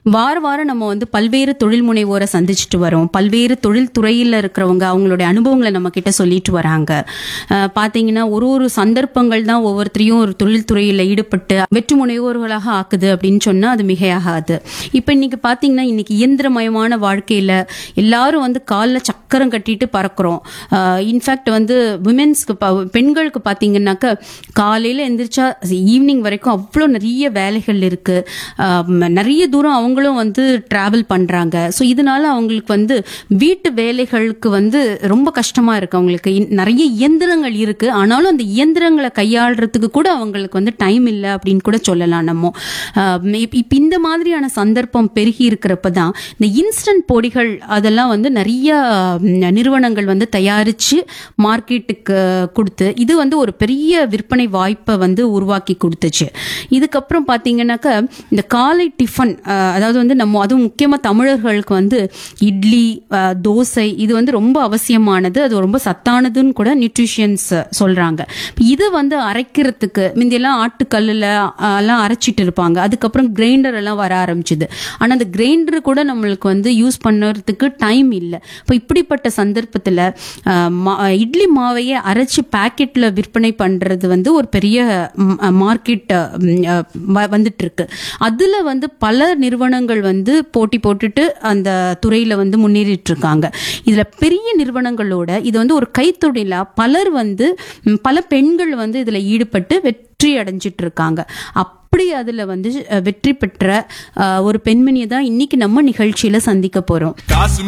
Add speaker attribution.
Speaker 1: வார வாரம் நம்ம வந்து பல்வேறு தொழில் முனைவோரை சந்திச்சுட்டு வரோம் பல்வேறு தொழில் துறையில் இருக்கிறவங்க அவங்களுடைய அனுபவங்களை நம்ம கிட்ட சொல்லிட்டு வராங்க அஹ் பாத்தீங்கன்னா ஒரு ஒரு சந்தர்ப்பங்கள் தான் ஒவ்வொருத்தரையும் ஒரு தொழில் துறையில் ஈடுபட்டு வெற்றி முனைவோர்களாக ஆக்குது அப்படின்னு சொன்னா அது மிகையாகாது இப்ப இன்னைக்கு பாத்தீங்கன்னா இன்னைக்கு இயந்திரமயமான வாழ்க்கையில எல்லாரும் வந்து காலில் சக்கரம் கட்டிட்டு பறக்கிறோம் இன்ஃபேக்ட் வந்து விமென்ஸ்க்கு பெண்களுக்கு பாத்தீங்கன்னாக்க காலையில எந்திரிச்சா ஈவினிங் வரைக்கும் அவ்வளோ நிறைய வேலைகள் இருக்கு ஆஹ் நிறைய தூரம் அவங்களும் வந்து டிராவல் பண்றாங்க ஸோ இதனால அவங்களுக்கு வந்து வீட்டு வேலைகளுக்கு வந்து ரொம்ப கஷ்டமா இருக்கு அவங்களுக்கு இன்- நிறைய இயந்திரங்கள் இருக்கு ஆனாலும் அந்த இயந்திரங்களை கையாளுறதுக்கு கூட அவங்களுக்கு வந்து டைம் இல்லை அப்படின்னு கூட சொல்லலாம் நம்ம ஆஹ் இப்ப இப்ப இந்த மாதிரியான சந்தர்ப்பம் பெருகி இருக்கிறப்ப தான் இந்த இன்ஸ்டன்ட் பொடிகள் அதெல்லாம் வந்து நிறைய ம், நிறுவனங்கள் வந்து தயாரிச்சு மார்க்கெட்டுக்கு கொடுத்து இது வந்து ஒரு பெரிய விற்பனை வாய்ப்பை வந்து உருவாக்கி கொடுத்துச்சு இதுக்கப்புறம் பார்த்தீங்கன்னாக்க இந்த காலை டிஃபன் அஹ், அதாவது வந்து நம்ம அதுவும் முக்கியமாக தமிழர்களுக்கு வந்து இட்லி அஹ், தோசை இது வந்து ரொம்ப அவசியமானது அது ரொம்ப சத்தானதுன்னு கூட நியூட்ரிஷியன்ஸ் சொல்றாங்க இது வந்து அரைக்கிறதுக்கு முந்தியெல்லாம் ஆட்டுக்கல்லில் எல்லாம் அரைச்சிட்டு இருப்பாங்க அதுக்கப்புறம் கிரைண்டர் எல்லாம் வர ஆரம்பிச்சுது ஆனா அந்த கிரைண்டர் கூட நம்மளுக்கு வந்து யூஸ் பண்ணுறதுக்கு டைம் இல்லை இப்போ இப்படிப்பட்ட சந்தர்ப்பத்தில் இட்லி மாவையே அரைச்சு பாக்கெட்ல விற்பனை பண்றது வந்து ஒரு பெரிய மார்க்கெட் வந்துட்டு இருக்கு அதுல வந்து பல நிறுவனங்கள் வந்து போட்டி போட்டுட்டு அந்த துறையில வந்து முன்னேறிட்டு இருக்காங்க இதுல பெரிய நிறுவனங்களோட இது வந்து ஒரு கைத்தொழிலா பலர் வந்து ம், பல பெண்கள் வந்து இதுல ஈடுபட்டு வெற்றி அடைஞ்சிட்டு இருக்காங்க அப்படி அதுல வந்து அஹ், வெற்றி பெற்ற அஹ், ஒரு பெண்மணியை தான் இன்னைக்கு நம்ம நிகழ்ச்சியில சந்திக்க போறோம்
Speaker 2: காசு